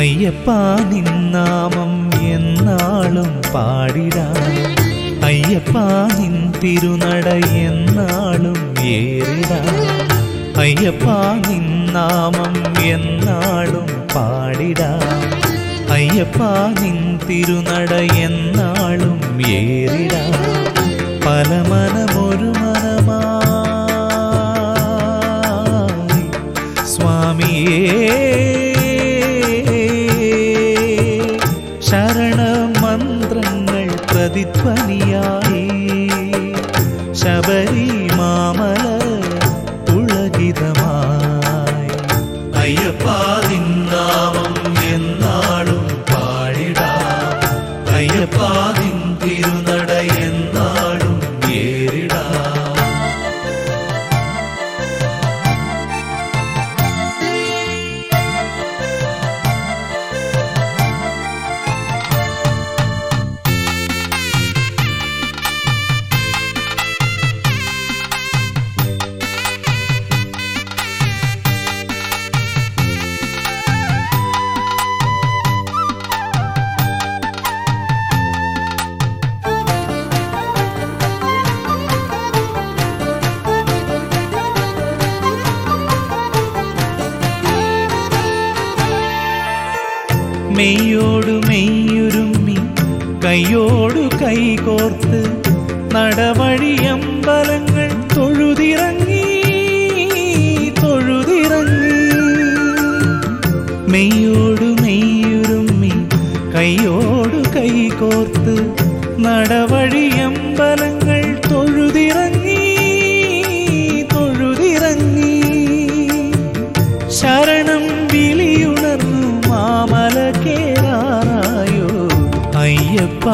അയ്യപ്പ നിന്നാമം എന്നാളും പാടിടാം അയ്യപ്പ നിൻ തിരുനട എന്നാളും ഏറിടാം അയ്യപ്പ നിന്നാമം എന്നാളും പാടിടാം അയ്യപ്പ നിൻ തിരുനട എന്നാളും ഏറിടാം പല മനമൊരു മനമായി സ്വാമിയേ ശരണമന്ത്രങ്ങൾ പ്രതിധ്വനിയായി ശബരി മാമല പുളകിതമായി അയ്യപ്പ നിന്നാമം എന്നാളും പാടിടാം അയ്യപ്പ നിൻ തിരുനട എന്നാളും ഏറിടാം മെയ്യോടു മെയ്യുരുമ്മി കൈയോടു കൈകോർത്ത് നടവഴിയമ്പലങ്ങൾ തൊഴുതിറങ്ങി തൊഴുതിറങ്ങി മെയ്യോടു മെയ്യുരുമ്മി കൈയോടു കൈകോർത്ത് നടവഴിയമ്പലങ്ങൾ തൊഴുതിറങ്ങി തൊഴുതിറങ്ങി ശരണം വിളിയുണർന്നു മാമല കേറാറായോ അയ്യപ്പ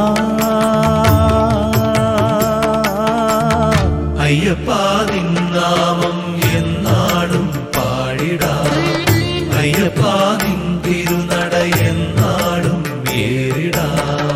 അയ്യപ്പ നിന്നാമം എന്നാളും പാടിടാം അയ്യപ്പ നിൻ തിരുനട എന്നാളും ഏറിടാം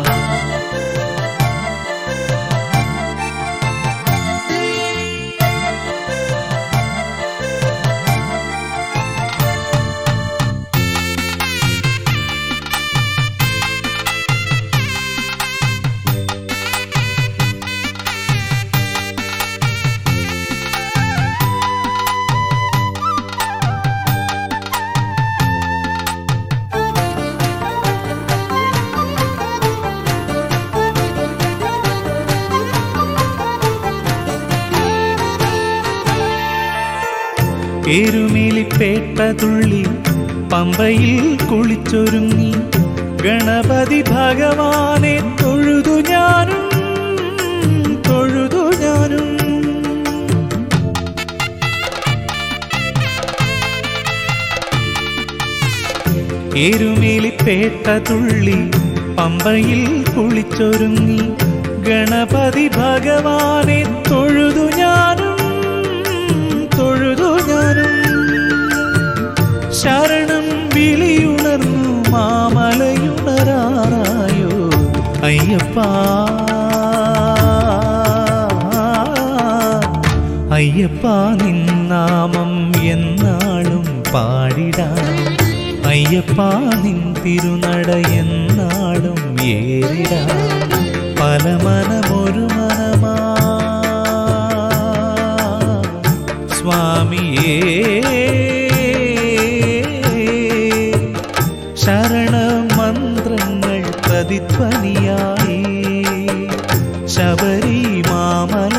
എരുമേലിപ്പേട്ട തുള്ളി പമ്പയിൽ കുളിച്ചൊരുങ്ങി ഗണപതി ഭഗവാനെ തൊഴുതു ഞാനും തൊഴുതു ഞാനും എരുമേലിപ്പേട്ട തുള്ളി പമ്പയിൽ കുളിച്ചൊരുങ്ങി ഗണപതി ഭഗവാനെ തൊഴുതു ഞാനും തൊഴുതു ഞാനും ശരണം വിളിയുണർന്നു മാമലയുണരാറായോ അയ്യപ്പ അയ്യപ്പ നിന്നാമം എന്നാളും പാടിടാം അയ്യപ്പ നിൻ തിരുനട എന്നാളും ഏറിടാം പല മനമൊരു മനമാ സ്വാമിയേ ശരണമന്ത്രങ്ങൾ പ്രതിധ്വനിയായി ശബരി മാമല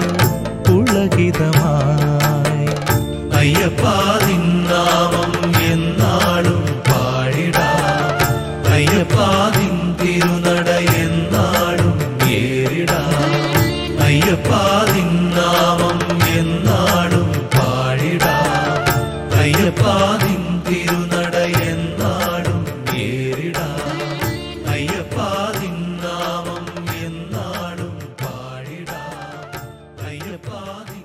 പുളകിതമായി അയ്യപ്പ നിന്നാമം എന്നാളും പാടിടാം അയ്യപ്പ നിൻ തിരുനട എന്നാളും ഏറിടാം അയ്യപ്പ നിന്നാമം എന്നാളും പാടിടാം അയ്യപ്പ നിൻ തിരുനട എന്നാളും ഏറിടാം അയ്യപ്പ നിന്നാമം എന്നാളും പാടിടാം അയ്യപ്പ നിൻ